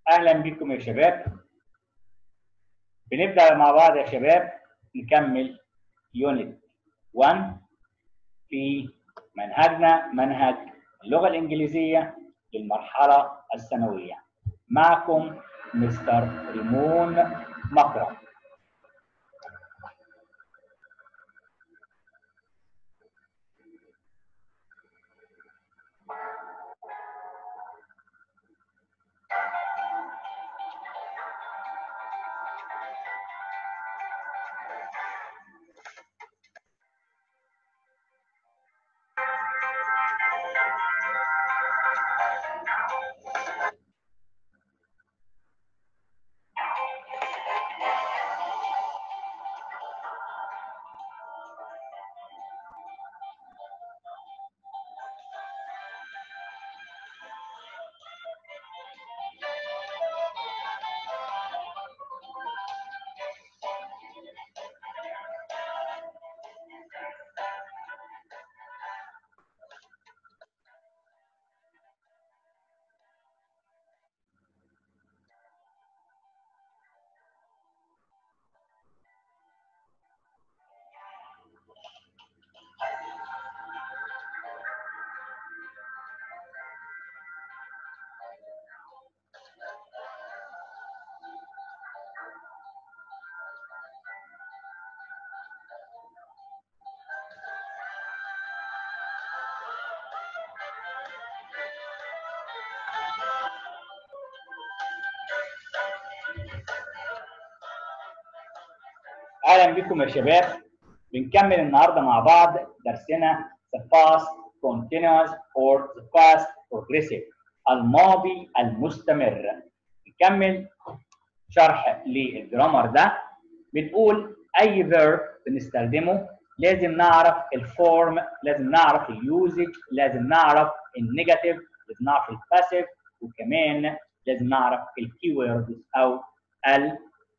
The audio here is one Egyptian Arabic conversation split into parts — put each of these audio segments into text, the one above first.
اهلا بكم يا شباب بنبدا مع بعض يا شباب نكمل يونت 1 في منهجنا منهج اللغه الانجليزيه للمرحله الثانويه معكم مستر ريمون مكرم اهلا بكم يا شباب بنكمل النهارده مع بعض درسنا the past continuous or the past progressive الماضي المستمر نكمل شرح للجرامر ده بنقول اي verb بنستخدمه لازم نعرف الفورم لازم نعرف اليوزج لازم نعرف النيجاتيف لازم نعرف الباسيف وكمان لازم نعرف الكي ووردز او ال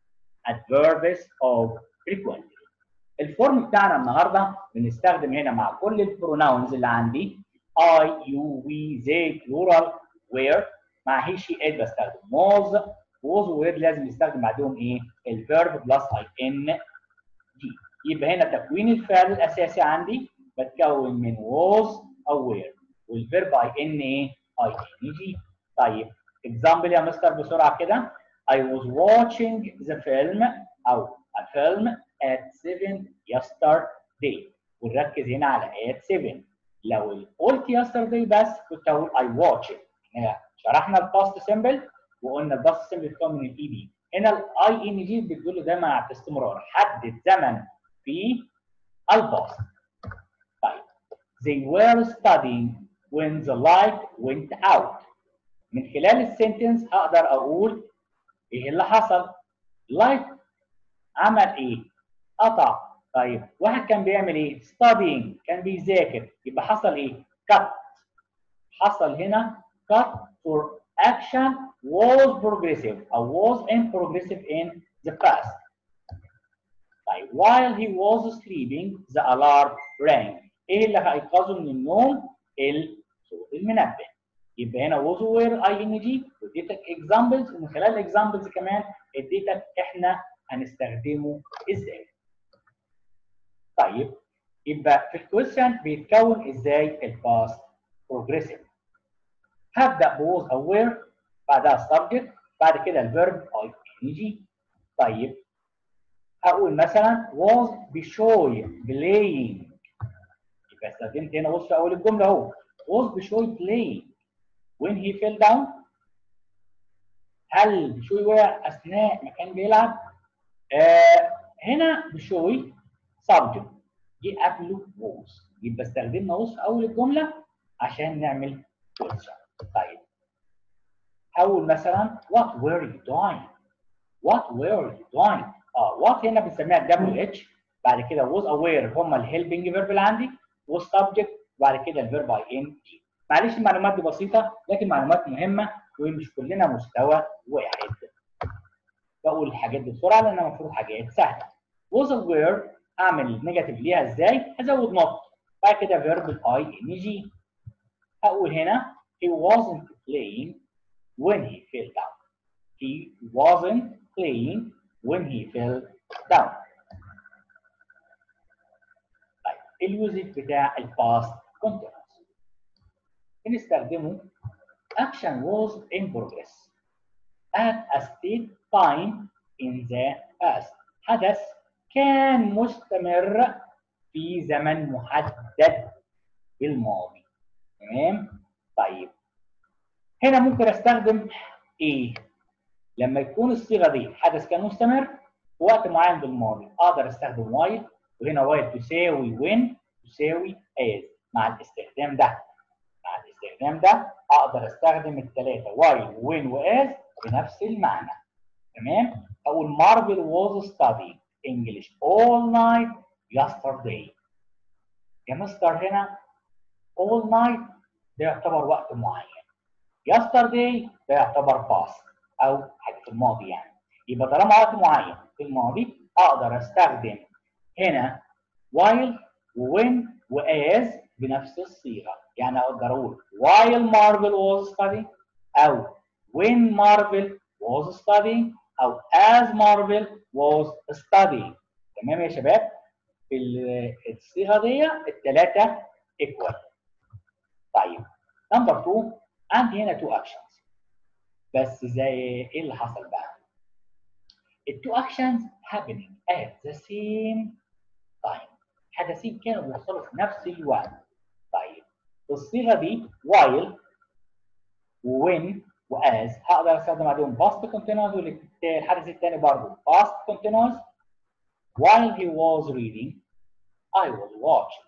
adverbs of frequently الفورم بتاعنا النهارده بنستخدم هنا مع كل البروناونز اللي عندي I, you, we, they, plural, where مع he, she, it بستخدم was was و where لازم نستخدم بعدهم ايه؟ الفيرب بلس اي ان جي يبقى هنا تكوين الفعل الاساسي عندي بتكون من was او where والفيرب اي ان ايه؟ اي ان جي طيب اكزامبل يا مستر بسرعه كده I was watching the film أو a film at 7 yesterday ونركز هنا على at 7 لو قلت yesterday بس كنت أقول I watched هنا شرحنا الباست سيمبل وقلنا الباست سيمبل بيتكون من الاي بي هنا الاي ان جي بتدل دايما على الاستمرار حدد زمن في الباست طيب they were studying when the light went out من خلال السنتنس اقدر اقول ايه اللي حصل؟ لايت عمل ايه؟ قطع طيب واحد كان بيعمل ايه؟ studying كان بيذاكر يبقى حصل ايه؟ cut حصل هنا cut for action was progressive or was in progressive in the past طيب while he was sleeping the alarm rang ايه اللي هيقظه من النوم؟ الصوت المنبه يبقى هنا was where اي ان جي واديتك اكزامبلز ومن خلال الاكزامبلز كمان اديتك احنا هنستخدمه ازاي. طيب يبقى في الكويشن بيتكون ازاي الباست بروجريسيف. هبدا بوز او where بعدها السبجكت بعد كده الفيرب اي ان جي. طيب هقول مثلا was بشوي playing يبقى استخدمت هنا بص في اول الجمله اهو was بشوي playing when he fell down هل بشوي وقع اثناء ما كان بيلعب؟ آه هنا بشوي subject جه قبله was يبقى استخدمنا was في اول الجمله عشان نعمل question طيب هقول مثلا what were you doing؟ what were you doing؟ اه what هنا بنسميها دبليو اتش بعد كده was aware هم الهيلبنج فيرب اللي عندي was subject وبعد كده الفيرب اي ان جي معلش المعلومات دي بسيطه لكن معلومات مهمه ومش كلنا مستوى واحد. بقول الحاجات دي بسرعه لانها المفروض حاجات سهله. was aware اعمل نيجاتيف ليها ازاي؟ هزود not بعد كده فيرب الاي ان جي. هقول هنا he wasn't playing when he fell down. he wasn't playing when he fell down طيب اليوزج بتاع الباست continuous بنستخدمه action was in progress at a state time in the past حدث كان مستمر في زمن محدد في الماضي تمام طيب هنا ممكن استخدم ايه لما يكون الصيغه دي حدث كان مستمر في وقت معين بالماضي اقدر استخدم وايل وهنا وايل تساوي وين تساوي از مع الاستخدام ده مع الاستخدام ده اقدر استخدم الثلاثه وايل وين واز بنفس المعنى تمام اقول مارفل was studying English all night yesterday يا مستر هنا all night ده يعتبر وقت معين yesterday ده يعتبر past او حاجه في الماضي يعني يبقى طالما وقت معين في الماضي اقدر استخدم هنا while when وas بنفس الصيغه يعني اقدر اقول while Marvel was studying او when Marvel was studying او as Marvel was studying تمام يا شباب في الصيغه دي الثلاثه equal طيب نمبر 2 عندي هنا two actions بس زي ايه اللي حصل بقى التو actions happening at the same time حدثين كانوا بيحصلوا في نفس الوقت طيب الصيغه دي while when واز هقدر استخدم عليهم past continuous والحدث الثاني برضه past continuous while he was reading I was watching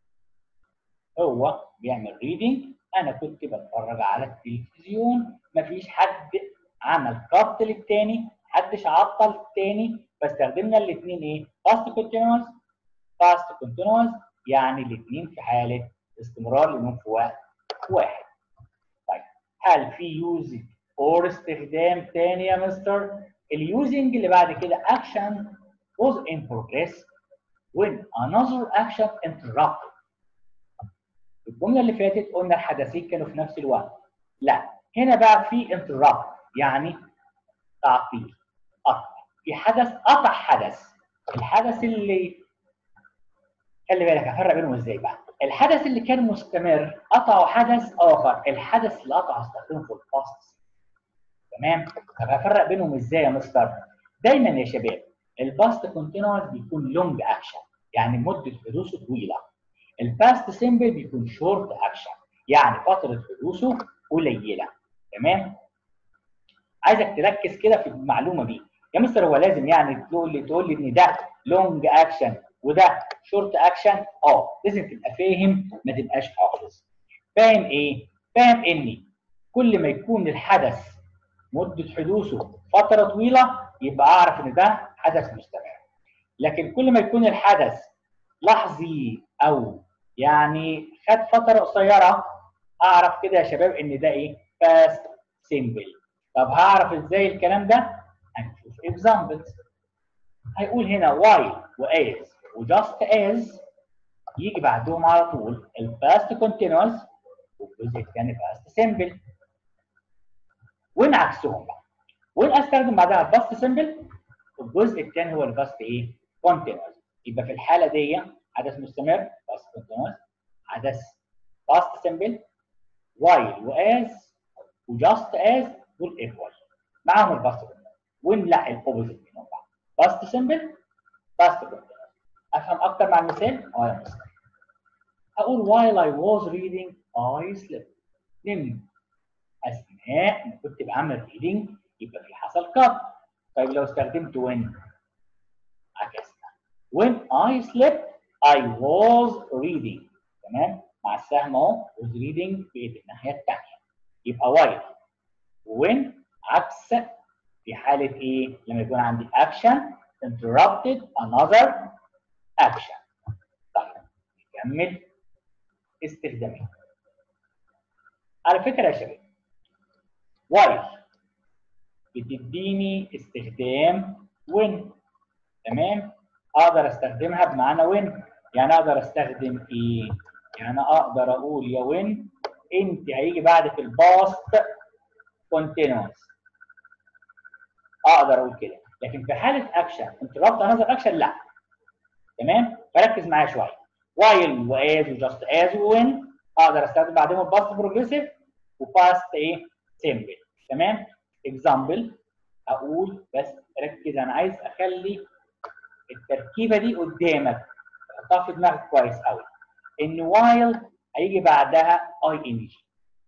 هو بيعمل reading انا كنت بتفرج على التلفزيون مفيش حد عمل كات للتاني محدش عطل التاني فاستخدمنا الاثنين ايه past continuous past continuous يعني الاثنين في حاله استمرار لانهم في وقت واحد طيب هل في يوزنج اور استخدام تاني يا مستر اليوزنج اللي بعد كده action was in progress when another action interrupted الجمله اللي فاتت قلنا الحدثين كانوا في نفس الوقت لا هنا بقى في انترابت يعني تعطيل قطع في حدث قطع حدث الحدث اللي خلي بالك هفرق بينهم ازاي بقى الحدث اللي كان مستمر قطعه حدث اخر الحدث اللي قطعه استخدمه في الباست تمام طب هفرق بينهم ازاي يا مستر دايما يا شباب الباست كونتينوس بيكون لونج اكشن يعني مده حدوثه طويله الباست سيمبل بيكون شورت اكشن يعني فتره حدوثه قليله تمام عايزك تركز كده في المعلومه دي يا مستر هو لازم يعني تقول لي تقول لي ان ده لونج اكشن وده شورت اكشن اه لازم تبقى فاهم ما تبقاش حافظ فاهم ايه فاهم اني كل ما يكون الحدث مده حدوثه فتره طويله يبقى اعرف ان ده حدث مستمر لكن كل ما يكون الحدث لحظي او يعني خد فتره قصيره اعرف كده يا شباب ان ده ايه فاست سيمبل طب هعرف ازاي الكلام ده هنشوف اكزامبلز هيقول هنا واي واز وجاست از يجي بعدهم على طول الباست كونتينوس والجزء الثاني باست سيمبل وين عكسهم بقى وين استخدم بعدها الباست سيمبل والجزء الثاني هو الباست ايه كونتينوس يبقى في الحاله دي حدث مستمر باست كونتينوس حدث باست سيمبل وايل واز وجاست از دول ايكوال معاهم الباست كونتينوس وين لا الاوبوزيت منهم بقى باست سيمبل باست كونتينوس افهم اكتر مع المثال اه يا مستر هقول while I was reading I slept نمت اثناء ما كنت بعمل reading يبقى في حصل cut طيب لو استخدمت when عكسنا when I slept I was reading تمام مع السهم اهو was reading في الناحيه الثانيه يبقى while when عكس في حاله ايه؟ لما يكون عندي action interrupted another action طيب نكمل استخدامات على فكره يا شباب while بتديني استخدام when تمام اقدر استخدمها بمعنى when يعني اقدر استخدم ايه يعني اقدر اقول يا when انت هيجي بعد في الباست continuous اقدر اقول كده لكن في حاله اكشن انتربت انذر اكشن لا تمام فركز معايا شويه while واز وجاست از وين اقدر استخدم بعدهم الباست بروجريسيف وباست ايه سيمبل تمام اكزامبل اقول بس ركز انا عايز اخلي التركيبه دي قدامك حطها في دماغك كويس قوي ان while هيجي بعدها اي ان جي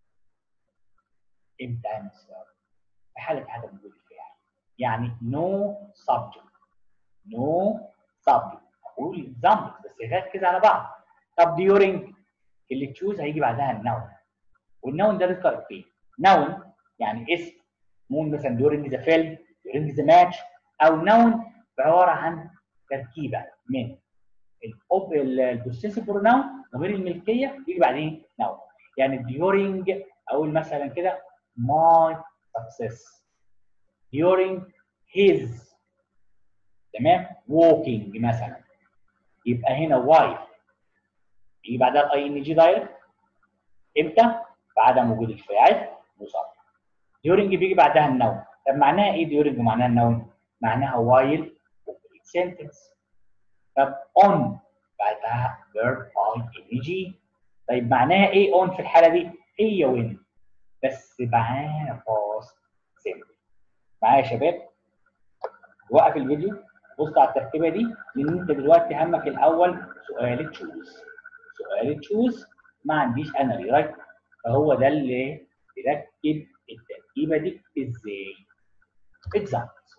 امتى يا مستر في حاله عدم وجود الفعل يعني no subject no subject اقول examples بس ركز على بعض طب during اللي تشوز هيجي بعدها النون والنون ده بيذكر فين؟ نون يعني اسم مون مثلا during the film during the match او نون عباره عن تركيبه من الأوب البوسيسيف بروناون ضمير الملكيه يجي بعدين نون يعني during اقول مثلا كده my success during his تمام walking مثلا يبقى هنا while يجي بعدها الاي ان جي دايركت امتى؟ بعدم وجود الفاعل مصاب during بيجي بعدها النون طب معناها ايه during ومعناها النون؟ معناها while complete sentence طب on بعدها verb ing طيب معناها ايه on في الحاله دي؟ هي when بس معاها past simple معايا يا شباب؟ وقف الفيديو بص على التركيبه دي لان انت دلوقتي همك الاول سؤال تشوز سؤال تشوز ما عنديش انا ريرايت فهو ده اللي يركب التركيبه دي ازاي examples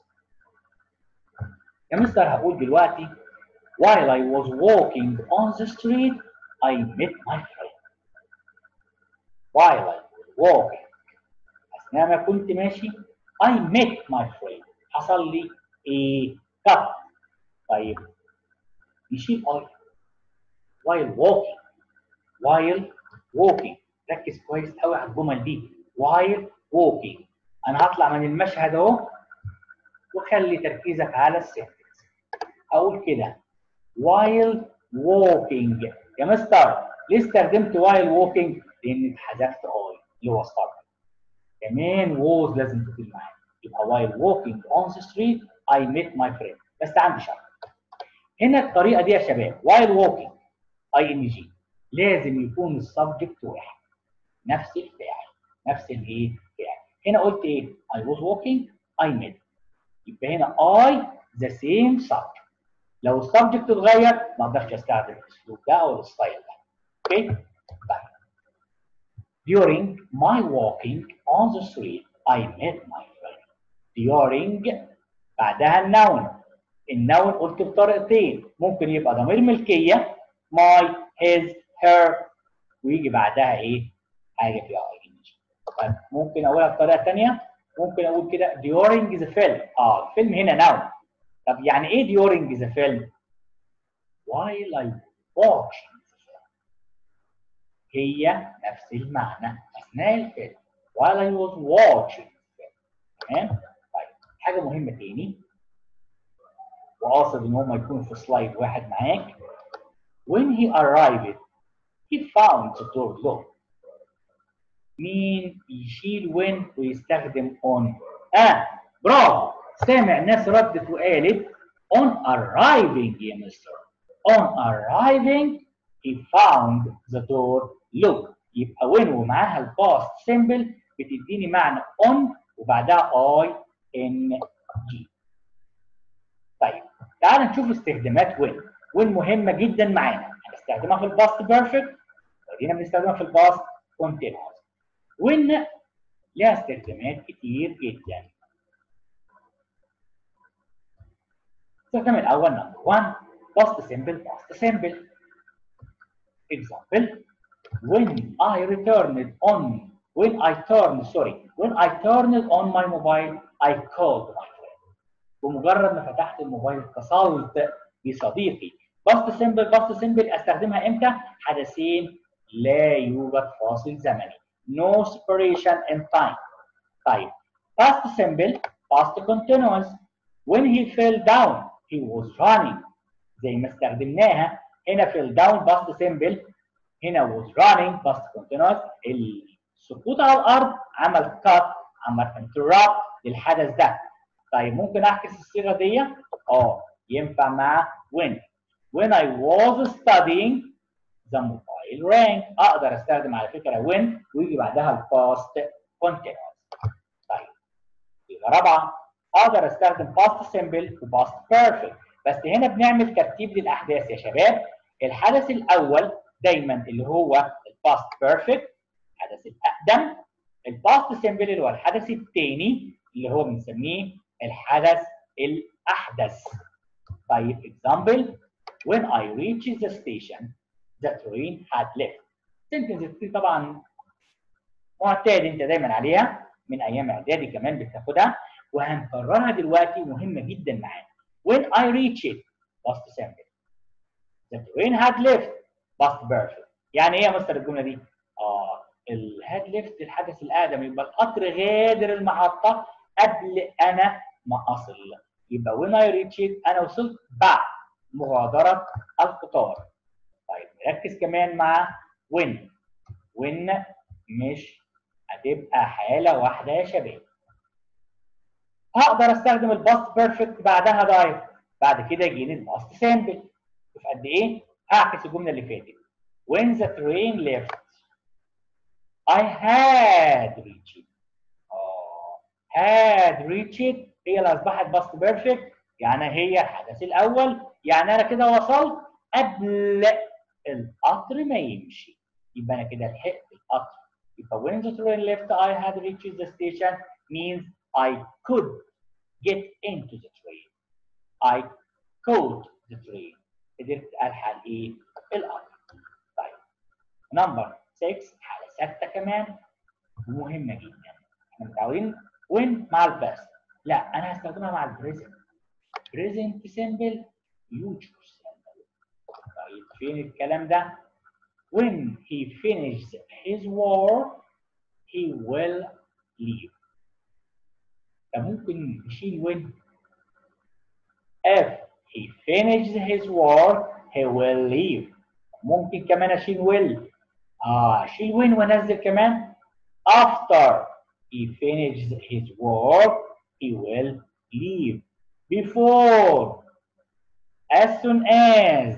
يا مستر هقول دلوقتي while I was walking on the street I met my friend while I was walking اثناء ما كنت ماشي I met my friend حصل لي ايه cut طيب نشيل I while walking while walking ركز كويس قوي على الجمل دي while walking انا هطلع من المشهد اهو وخلي تركيزك على السنتنس اقول كده while walking يا مستر ليه استخدمت while walking لان اتحذفت اي اللي هو start كمان was لازم تكون معايا يبقى while walking on the street I met my friend بس عندي شرط هنا الطريقه دي يا شباب while walking اي ان جي لازم يكون السبجكت واحد نفس الفاعل نفس الايه فاعل هنا قلت ايه I was walking I met يبقى هنا I the same subject لو السبجكت اتغير ما اقدرش استخدم الاسلوب ده او الستايل ده اوكي طيب during my walking on the street I met my friend during بعدها النون النون قلت بطريقتين ممكن يبقى ضمير ملكيه my his her ويجي بعدها ايه حاجه فيها اي ان جي طيب ممكن اقولها بطريقه ثانيه ممكن اقول كده during the film اه الفيلم هنا noun طب يعني ايه during the film while I watching the film هي نفس المعنى اثناء الفيلم while I was watching the film تمام طيب حاجه مهمه تاني وقاصد ان هم يكونوا في سلايد واحد معاك when he arrived he found the door locked مين يشيل when ويستخدم on اه برافو سامع ناس ردت وقالت on arriving يا مستر on arriving he found the door locked يبقى when ومعاها الباست سيمبل بتديني معنى on وبعدها I N G طيب تعال نشوف استخدامات when when مهمه جدا معانا هنستخدمها في الباست بيرفكت ودينا بنستخدمها في الباست كونتينوس when لها استخدامات كتير جدا الاستخدام الاول نمبر 1 past simple past simple example when I returned on when I turned sorry when I turned on my mobile I called my friend بمجرد ما فتحت الموبايل اتصلت بصديقي باست سمبل باست سمبل استخدمها امتى؟ حدثين لا يوجد فاصل زمني no separation in time طيب past simple past continuous when he fell down he was running زي ما استخدمناها هنا fell down past simple هنا was running past continuous السقوط على الارض عمل cut عمل interrupt للحدث ده طيب ممكن اعكس الصيغه دي اه ينفع مع when when I was studying the mobile rang اقدر استخدم على فكره when ويجي بعدها الباست continuous طيب صيغه رابعه اقدر استخدم past simple و past perfect بس هنا بنعمل ترتيب للاحداث يا شباب الحدث الاول دايما اللي هو الباست بيرفكت الحدث الاقدم الباست سيمبل اللي هو الحدث الثاني اللي هو بنسميه الحدث الاحدث طيب example when I reached the station the train had left sentence دي طبعا معتاد انت دايما عليها من ايام اعدادي كمان بتاخدها وهنكررها دلوقتي مهمه جدا معانا when I reached past simple the train had left past perfect يعني ايه يا مستر الجمله دي؟ اه الهاد ليفت الحدث الاقدم يبقى القطر غادر المحطه قبل انا ما اصل يبقى when I reached انا وصلت بعد مغادره القطار طيب نركز كمان مع when when مش هتبقى حاله واحده يا شباب هقدر استخدم الباست بيرفكت بعدها دايركت بعد كده يجيني الباست سامبل شوف قد ايه هعكس الجمله اللي فاتت when the train left I had reached اه had reached هي اللي اصبحت باست بيرفكت يعني هي الحدث الاول يعني انا كده وصلت قبل القطر ما يمشي يبقى انا كده لحقت القطر يبقى when the train left I had reached the station means I could get into the train I caught the train قدرت الحق ايه القطر طيب نمبر 6 حاله ثابته كمان ومهمه جدا احنا متعودين وين مع الباست لا انا هستخدمها مع البريزنت بريزنت سيمبل فيوتشر سيمبل طيب فين الكلام ده when he finishes his war he will leave ده ممكن نشيل when if he finishes his war he will leave ممكن كمان اشيل will اه اشيل when وانزل كمان after he finishes his work he will leave before as soon as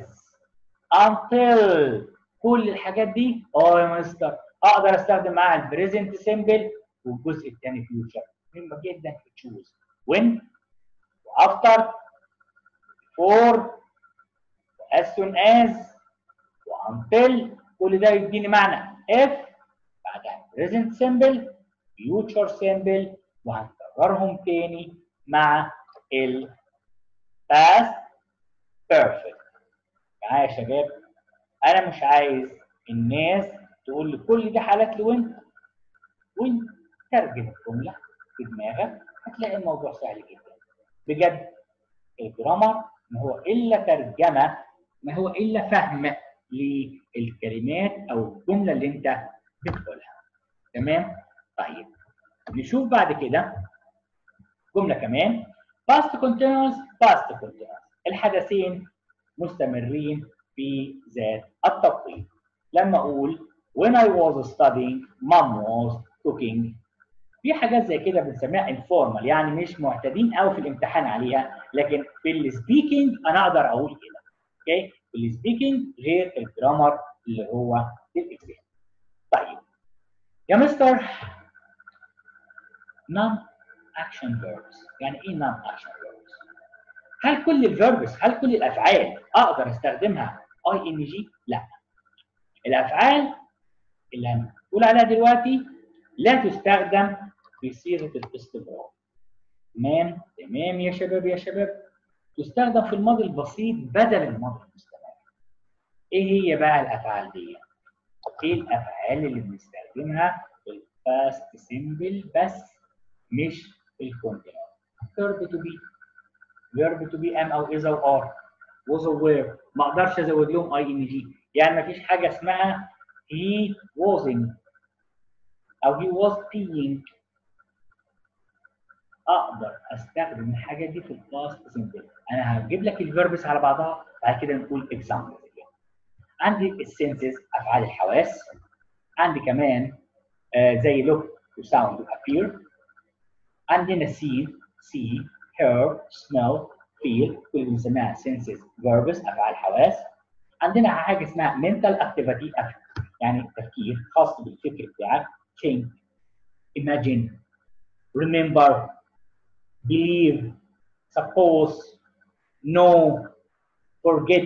until كل الحاجات دي اه يا مستر اقدر استخدم معاها البريزنت سيمبل والجزء الثاني فيوتشر مهمه جدا في تشوز when after before as soon as until كل ده يديني معنى if بعدها present simple future simple وهنكررهم تاني مع ال past perfect معايا يا شباب انا مش عايز الناس تقول لي كل دي حالات لوين وين ترجم الجمله في دماغك هتلاقي الموضوع سهل جدا بجد الجرامر ما هو الا ترجمه ما هو الا فهم للكلمات او الجمله اللي انت بتقولها تمام طيب نشوف بعد كده جمله كمان past continuous past continuous الحدثين مستمرين في ذات التوقيت لما اقول when I was studying mom was cooking في حاجات زي كده بنسميها انفورمال يعني مش معتادين قوي في الامتحان عليها لكن في السبيكينج انا اقدر اقول كده اوكي السبيكينج غير الجرامر اللي هو الاكزام طيب يا مستر نون اكشن فيربس يعني ايه نون اكشن فيربس هل كل الفيربس هل كل الافعال اقدر استخدمها اي ان جي لا الافعال اللي هنقول عليها دلوقتي لا تستخدم في صيغه الاستمرار تمام تمام يا شباب يا شباب تستخدم في الماضي البسيط بدل الماضي المستمر ايه هي بقى الافعال دي ايه الافعال اللي بنستخدمها في الباست سيمبل بس مش في الكونتينر verb to be verb to be am او is او are was or were ما اقدرش ازود لهم اي ان جي يعني ما فيش حاجه اسمها he wasn't او he was being اقدر استخدم الحاجه دي في الباست سيمبل انا هجيب لك الفيربس على بعضها بعد كده نقول اكزامبل عندي السنسز افعال الحواس عندي كمان آه زي look وساوند وappear عندنا see see hear smell feel كل اللي بنسميها senses verbs افعال حواس عندنا حاجه اسمها mental activity يعني تفكير خاص بالفكر بتاعك think imagine remember believe suppose know forget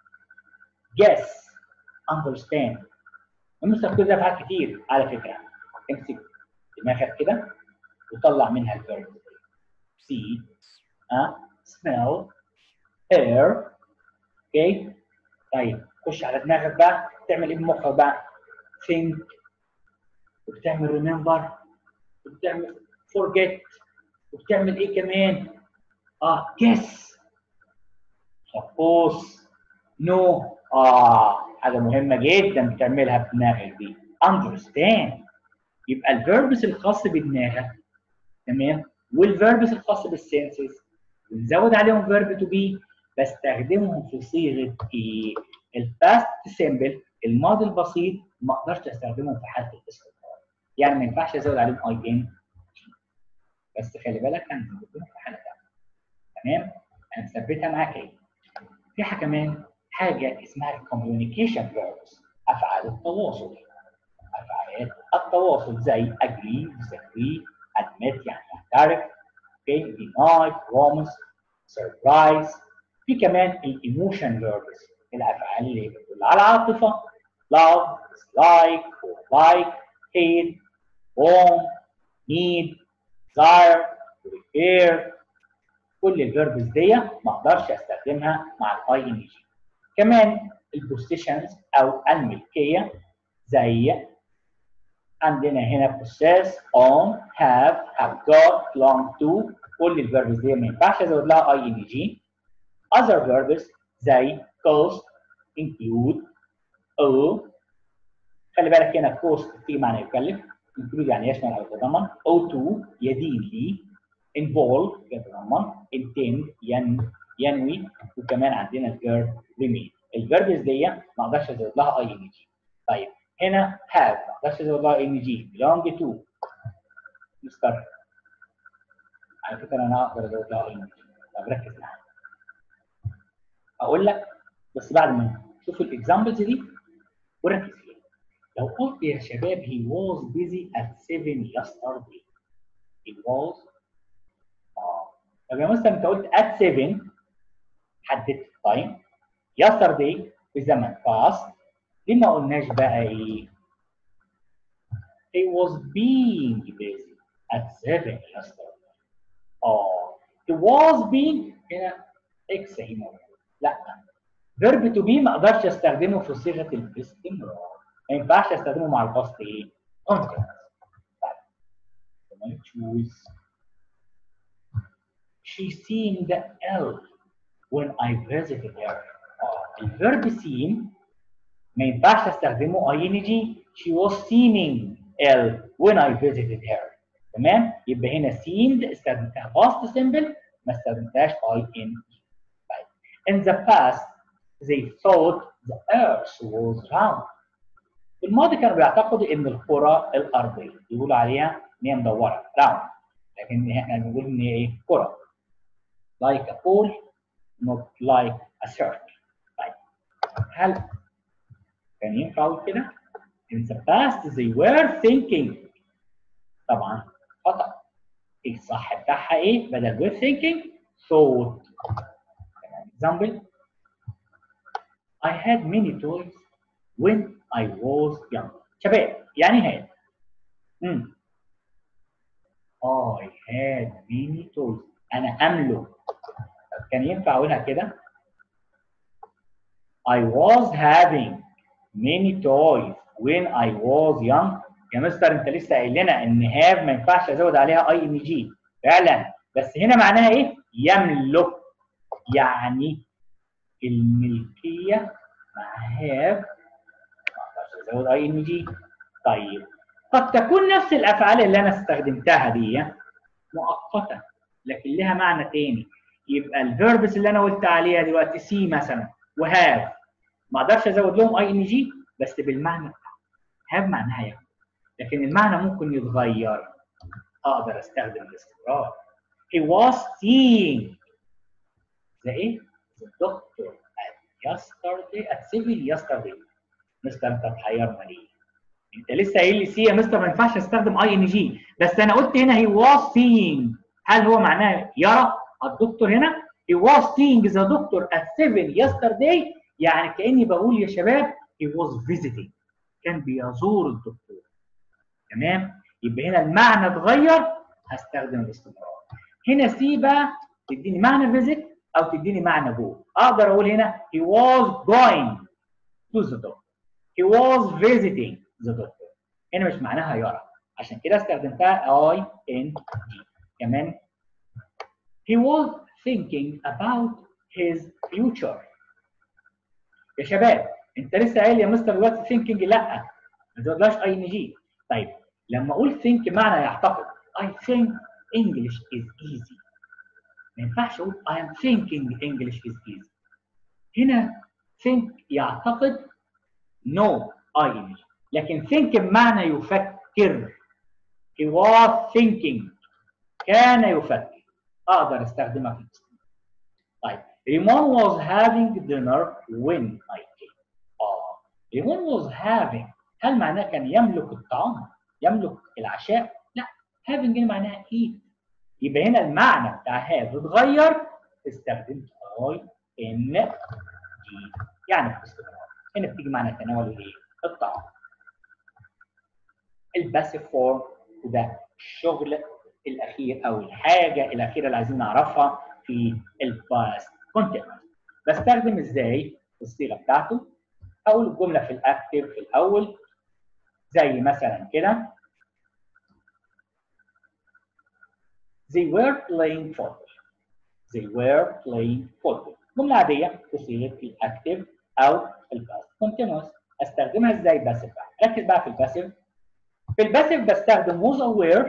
guess understand المستر كل ده افعال كتير على فكره امسك دماغك كده وطلع منها الفيرب see uh, smell hear اوكي طيب خش على دماغك بقى تعمل ايه بمخك بقى think وبتعمل remember وبتعمل forget وبتعمل ايه كمان اه guess suppose no اه حاجه مهمه جدا بتعملها بدماغك دي understand يبقى الفيربس الخاص بدماغك تمام والفيربس الخاص بالسنسز بنزود عليهم فيرب تو بي بستخدمهم في صيغه ايه؟ الباست سيمبل الماضي البسيط ما اقدرش استخدمهم في حاله الاستمرار يعني ما ينفعش ازود عليهم اي ان بس خلي بالك انا هستخدمهم في حاله ثانيه تمام انا مثبتها معاك ايه في حاجه كمان حاجه اسمها الكوميونيكيشن فيربس افعال التواصل افعال التواصل زي agree disagree admit يعني يعترف okay deny promise surprise في كمان الايموشن فيربس الافعال اللي بتدل على العاطفه love dislike or like hate want need desire prefer كل الفيربس دي ما اقدرش استخدمها مع الاي ان جي كمان البوزيشنز او الملكيه زي عندنا هنا possess own have have got belong to كل الفيربس دي ما ينفعش ازود لها اي ان جي other verbs زي cost include او خلي بالك هنا cost في معنى يكلف include يعني يشمل او يتضمن او to يدين لي involve يتضمن intend ين ينوي وكمان عندنا الفيرب remain الفيربس دي ما اقدرش ازود لها اي ان جي طيب هنا have ما اقدرش ازود لها ان جي belong to مستر على فكره انا اقدر ازود لها ان جي طب ركز معايا اقول لك بس بعد ما تشوف الاكزامبلز دي وركز فيها لو قلت يا شباب he was busy at 7 yesterday he was اه طب يا مستر انت قلت at 7 حددت التايم yesterday في زمن past ليه ما قلناش بقى ايه he was being busy at 7 yesterday اه he was being هنا اكس هي موجود لا فيرب تو بي ما اقدرش استخدمه في صيغه الاستمرار ما ينفعش استخدمه مع الباست ايه؟ كونتنت طيب choose she seemed ill when I visited her اه الفيرب seem ما ينفعش استخدمه اي ان جي she was seeming ill when I visited her تمام يبقى هنا seemed استخدمتها past simple ما استخدمتهاش اي ان جي طيب in the past they thought the earth was round في الماضي كانوا بيعتقدوا ان الكره الارضيه يقولوا عليها ان هي مدوره round لكن احنا بنقول ان هي ايه كره like a ball not like a circle طيب هل كان ينفع كده in the past they were thinking طبعا خطا الصح بتاعها ايه بدل were thinking thought example I had many toys when I was young. شباب يعني had. امم I had many toys. أنا أملك. كان ينفع أقولها كده؟ I was having many toys when I was young. يا مستر أنت لسه قايل لنا إن have ما ينفعش أزود عليها أي إن جي. فعلا بس هنا معناها إيه؟ يملك. يعني الملكيه مع هاف ما اقدرش ازود اي ان جي طيب قد تكون نفس الافعال اللي انا استخدمتها دي مؤقته لكن لها معنى تاني يبقى الفيربس اللي انا قلت عليها دلوقتي سي مثلا وهاف ما اقدرش ازود لهم اي ان جي بس بالمعنى هاف معناها يعني لكن المعنى ممكن يتغير اقدر استخدم الاستمرار he was seeing the ايه the doctor at yesterday at 7 yesterday مستر انت تحيرنا ليه انت لسه قايل لي سي يا مستر ما ينفعش استخدم اي ان جي بس انا قلت هنا he was seeing هل هو معناه يرى الدكتور هنا he was seeing the doctor at 7 yesterday يعني كاني بقول يا شباب he was visiting كان بيزور الدكتور تمام يبقى هنا المعنى اتغير هستخدم الاستمرار هنا سي بقى تديني معنى فيزيت او تديني معنى جو اقدر اقول هنا he was going to the doctor he was visiting the doctor هنا مش معناها يرى عشان كده استخدمتها I N G كمان he was thinking about his future يا شباب انت لسه قايل يا مستر دلوقتي thinking لا ما تقولهاش اي ان جي طيب لما اقول think معنى يعتقد I think English is easy ما ينفعش اقول I am thinking English is easy هنا think يعتقد no I ان جي لكن think بمعنى يفكر he was thinking كان يفكر اقدر استخدمها في الاستمرار طيب ريمون was having dinner when I came اه ريمون was having هل معناه كان يملك الطعام يملك العشاء لا having هنا معناها eat يبقى هنا المعنى بتاع have اتغير استخدمت I N G يعني في الاستمرار هنا بتيجي معنى تناول الايه؟ الطعام الباسيف فورم وده الشغل الاخير او الحاجه الاخيره اللي عايزين نعرفها في الباست كونتينوس بستخدم ازاي الصيغه بتاعته اقول الجمله في الاكتف في الاول زي مثلا كده they were playing football they were playing football جمله عاديه بصيغه الاكتف او الباست كونتينوس استخدمها ازاي باسيف بقى ركز بقى في الباسيف في الباسيف بستخدم was aware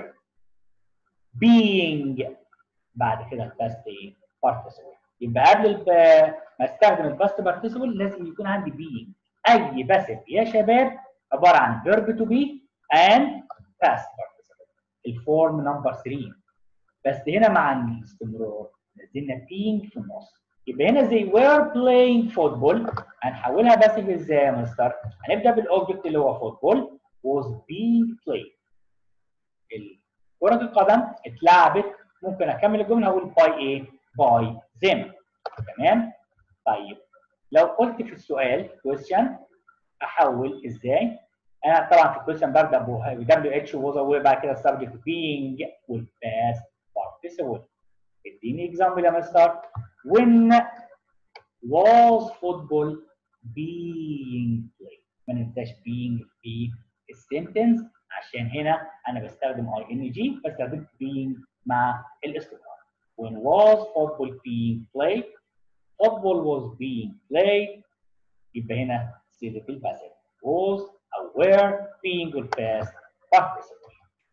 being بعد كده الباست ايه participle يبقى قبل ما استخدم الباست participle لازم يكون عندي being اي باسيف يا شباب عباره عن verb to be and past participle الفورم نمبر 3 بس هنا مع الاستمرار نزلنا being في النص يبقى هنا زي were playing football هنحولها باسيف ازاي يا مستر؟ هنبدا بالاوبجكت اللي هو فوتبول was being played كرة القدم اتلعبت ممكن اكمل الجمله اقول باي ايه؟ باي them تمام؟ طيب لو قلت في السؤال question احول ازاي؟ انا طبعا في الكويشن ببدا ب دبليو اتش ووز وبعد كده السبجكت being والباست participle اديني اكزامبل يا مستر when was football being played ما ننساش being في السنتنس عشان هنا انا بستخدم اي ان جي بستخدم being مع الاستمرار when was football being played football was being played يبقى هنا صيغه الباسيف was او were being والpast participle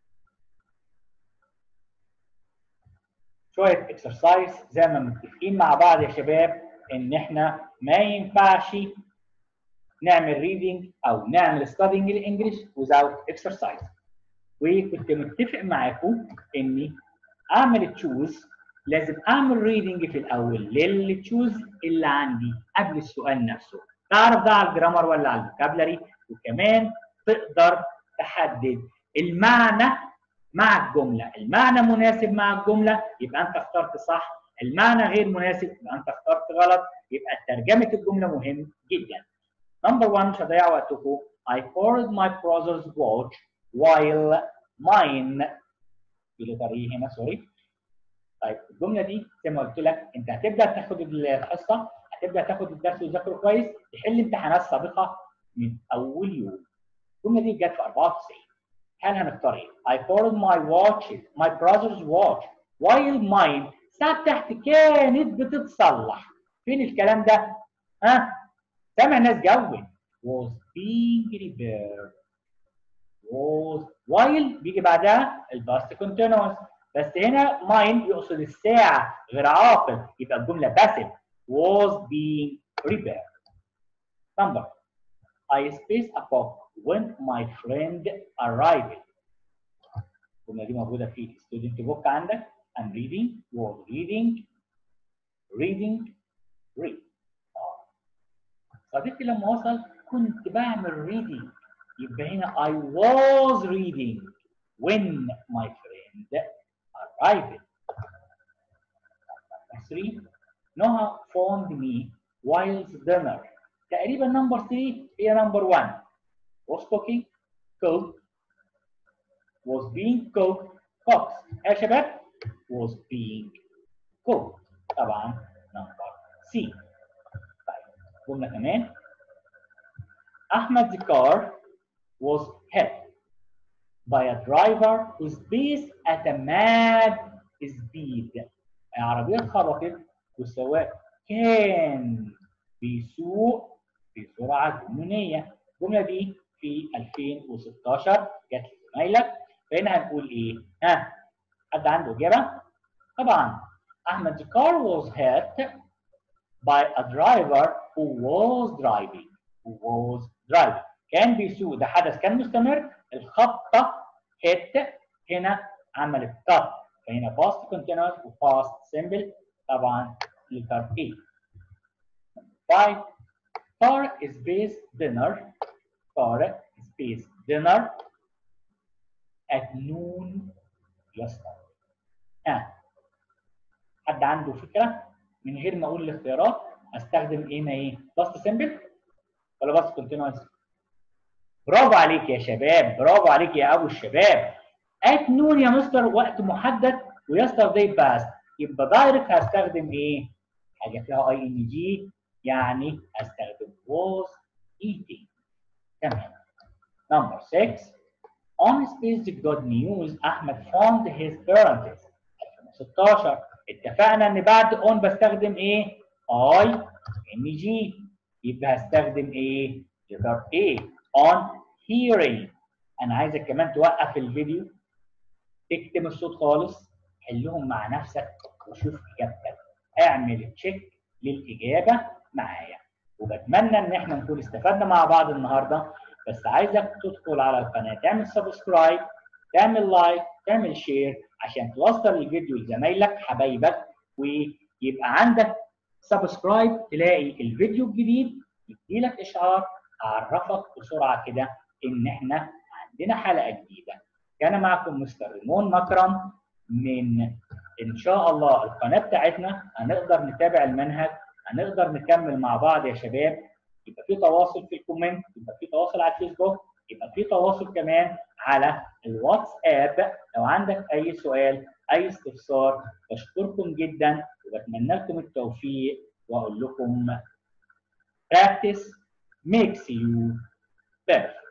شويه اكسرسايز زي ما متفقين مع بعض يا شباب ان احنا ما ينفعش نعمل ريدنج او نعمل ستادينج الانجليش without exercise وكنت متفق معاكم اني اعمل تشوز لازم اعمل ريدنج في الاول للتشوز اللي عندي قبل السؤال نفسه تعرف ده على الجرامر ولا على الفوكابلري وكمان تقدر تحدد المعنى مع الجمله المعنى مناسب مع الجمله يبقى انت اخترت صح المعنى غير مناسب يبقى انت اخترت غلط يبقى ترجمه الجمله مهم جدا نمبر 1 مش هضيع وقتكم I borrowed my brother's watch while mine في طريق هنا سوري طيب الجمله دي زي ما قلت لك انت هتبدا تاخد الحصه هتبدا تاخد الدرس وتذاكره كويس تحل امتحانات سابقه من اول يوم الجمله دي جت في 94 هل هنختار ايه؟ I borrowed my watch my brother's watch while mine ساعة تحت كانت بتتصلح فين الكلام ده؟ ها؟ سامع ناس جود was being repaired was while بيجي بعدها الباست continuous بس هنا mine يقصد الساعة غير عاقل يبقى الجملة passive was being repaired number I spaced a book when my friend arrived الجملة دي موجودة في student book عندك and reading was reading reading read آه. صديقي لما وصل كنت بعمل reading يبقى هنا I was reading when my friend arrived. Number three, Noah phoned me whilst dinner. تقريبا number three هي number one. Was cooking, cooked, was being cooked, cooked. يا شباب was being cooked. طبعا number C. طيب جملة كمان. Ahmed's car was hit by a driver who spaced at a mad speed. العربية اتخبطت والسواق كان بيسوق بسرعة جنونية. الجملة دي في 2016 جت لزمايلك فهنا هنقول ايه؟ ها حد عنده إجابة؟ طبعا أحمد car was hit by a driver who was driving who was driving كان بيسوق ده حدث كان مستمر الخبطه hit هنا عملت cut فهنا past continuous و past simple طبعا letter A. 5 Tar space dinner Tar space dinner at noon yesterday. ها حد عنده فكره من غير ما اقول الاختيارات استخدم ايه هنا ايه؟ past simple ولا past continuous؟ برافو عليك يا شباب برافو عليك يا ابو الشباب ات نون يا مستر وقت محدد ويستر داي باست يبقى دايركت هستخدم ايه حاجه فيها اي ان جي يعني هستخدم was eating تمام نمبر 6 on space good news احمد found his parents 2016 اتفقنا ان بعد on بستخدم ايه اي ان جي يبقى هستخدم ايه letter A on hearing انا عايزك كمان توقف الفيديو تكتم الصوت خالص حلهم مع نفسك وشوف اجابتك اعمل تشيك للاجابه معايا وبتمنى ان احنا نكون استفدنا مع بعض النهارده بس عايزك تدخل على القناه تعمل سبسكرايب تعمل لايك تعمل شير عشان توصل الفيديو لزمايلك حبايبك ويبقى عندك سبسكرايب تلاقي الفيديو الجديد يديلك اشعار اعرفك بسرعه كده ان احنا عندنا حلقه جديده كان معكم مستر ريمون مكرم من ان شاء الله القناه بتاعتنا هنقدر نتابع المنهج هنقدر نكمل مع بعض يا شباب يبقى في تواصل في الكومنت يبقى في تواصل على الفيسبوك يبقى في تواصل كمان على الواتساب لو عندك اي سؤال اي استفسار بشكركم جدا وبتمنى لكم التوفيق واقول لكم practice makes you better